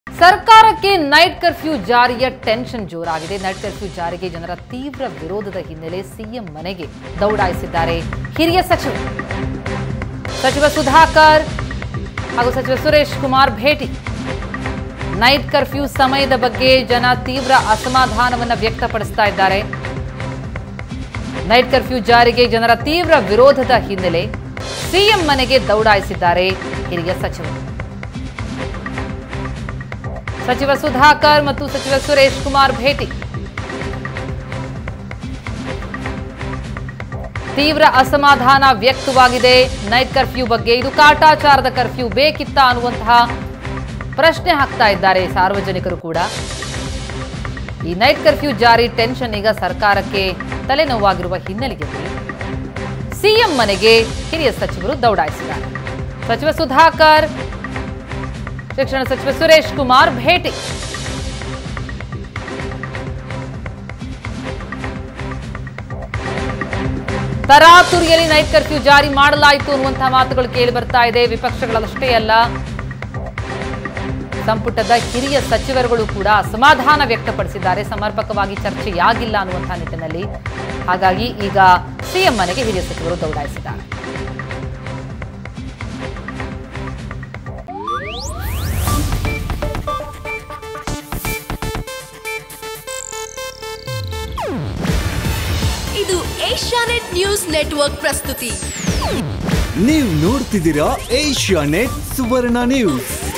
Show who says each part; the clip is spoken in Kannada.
Speaker 1: ಸರ್ಕಾರಕ್ಕೆ ನೈಟ್ ಕರ್ಫ್ಯೂ ಜಾರಿಯ ಟೆನ್ಷನ್ ಜೋರಾಗಿದೆ ನೈಟ್ ಕರ್ಫ್ಯೂ ಜಾರಿಗೆ ಜನರ ತೀವ್ರ ವಿರೋಧದ ಹಿನ್ನೆಲೆ ಸಿಎಂ ಮನೆಗೆ ದೌಡಾಯಿಸಿದ್ದಾರೆ ಹಿರಿಯ ಸಚಿವರು ಸಚಿವ ಸುಧಾಕರ್ ಹಾಗೂ ಸಚಿವ ಸುರೇಶ್ ಕುಮಾರ್ ಭೇಟಿ ನೈಟ್ ಕರ್ಫ್ಯೂ ಸಮಯದ ಬಗ್ಗೆ ಜನ ತೀವ್ರ ಅಸಮಾಧಾನವನ್ನು ವ್ಯಕ್ತಪಡಿಸ್ತಾ ಇದ್ದಾರೆ ನೈಟ್ ಕರ್ಫ್ಯೂ ಜಾರಿಗೆ ಜನರ ತೀವ್ರ ವಿರೋಧದ ಹಿನ್ನೆಲೆ ಸಿಎಂ ಮನೆಗೆ ದೌಡಾಯಿಸಿದ್ದಾರೆ ಹಿರಿಯ ಸಚಿವರು ಸಚಿವ ಸುಧಾಕರ್ ಮತ್ತು ಸಚಿವ ಸುರೇಶ್ ಕುಮಾರ್ ಭೇಟಿ ತೀವ್ರ ಅಸಮಾಧಾನ ವ್ಯಕ್ತವಾಗಿದೆ ನೈಟ್ ಕರ್ಫ್ಯೂ ಬಗ್ಗೆ ಇದು ಕಾಟಾಚಾರದ ಕರ್ಫ್ಯೂ ಬೇಕಿತ್ತ ಅನ್ನುವಂತಹ ಪ್ರಶ್ನೆ ಹಾಕ್ತಾ ಇದ್ದಾರೆ ಸಾರ್ವಜನಿಕರು ಕೂಡ ಈ ನೈಟ್ ಕರ್ಫ್ಯೂ ಜಾರಿ ಟೆನ್ಷನ್ ಈಗ ಸರ್ಕಾರಕ್ಕೆ ತಲೆನೋವಾಗಿರುವ ಹಿನ್ನೆಲೆಯಲ್ಲಿ ಸಿಎಂ ಮನೆಗೆ ಹಿರಿಯ ಸಚಿವರು ದೌಡಾಯಿಸಿದ್ದಾರೆ ಸಚಿವ ಸುಧಾಕರ್ ಶಿಕ್ಷಣ ಸಚಿವ ಸುರೇಶ್ ಕುಮಾರ್ ಭೇಟಿ ತರಾತುರಿಯಲ್ಲಿ ನೈಟ್ ಕರ್ಫ್ಯೂ ಜಾರಿ ಮಾಡಲಾಯಿತು ಅನ್ನುವಂತಹ ಮಾತುಗಳು ಕೇಳಿ ಬರ್ತಾ ಇದೆ ವಿಪಕ್ಷಗಳಷ್ಟೇ ಅಲ್ಲ ಸಂಪುಟದ ಹಿರಿಯ ಸಚಿವರುಗಳು ಕೂಡ ಅಸಮಾಧಾನ ವ್ಯಕ್ತಪಡಿಸಿದ್ದಾರೆ ಸಮರ್ಪಕವಾಗಿ ಚರ್ಚೆಯಾಗಿಲ್ಲ ಅನ್ನುವಂತಹ ನಿಟ್ಟಿನಲ್ಲಿ ಹಾಗಾಗಿ ಈಗ ಸಿಎಂ ಮನೆಗೆ ಹಿರಿಯ ಸಚಿವರು ದೌಡಾಯಿಸಿದ್ದಾರೆ
Speaker 2: ಇದು ಏಷ್ಯಾನೆಟ್ ನ್ಯೂಸ್ ನೆಟ್ವರ್ಕ್ ಪ್ರಸ್ತುತಿ
Speaker 3: ನೀವು ನೋಡ್ತಿದ್ದೀರಾ ಏಷ್ಯಾ ನೆಟ್ ಸುವರ್ಣ ನ್ಯೂಸ್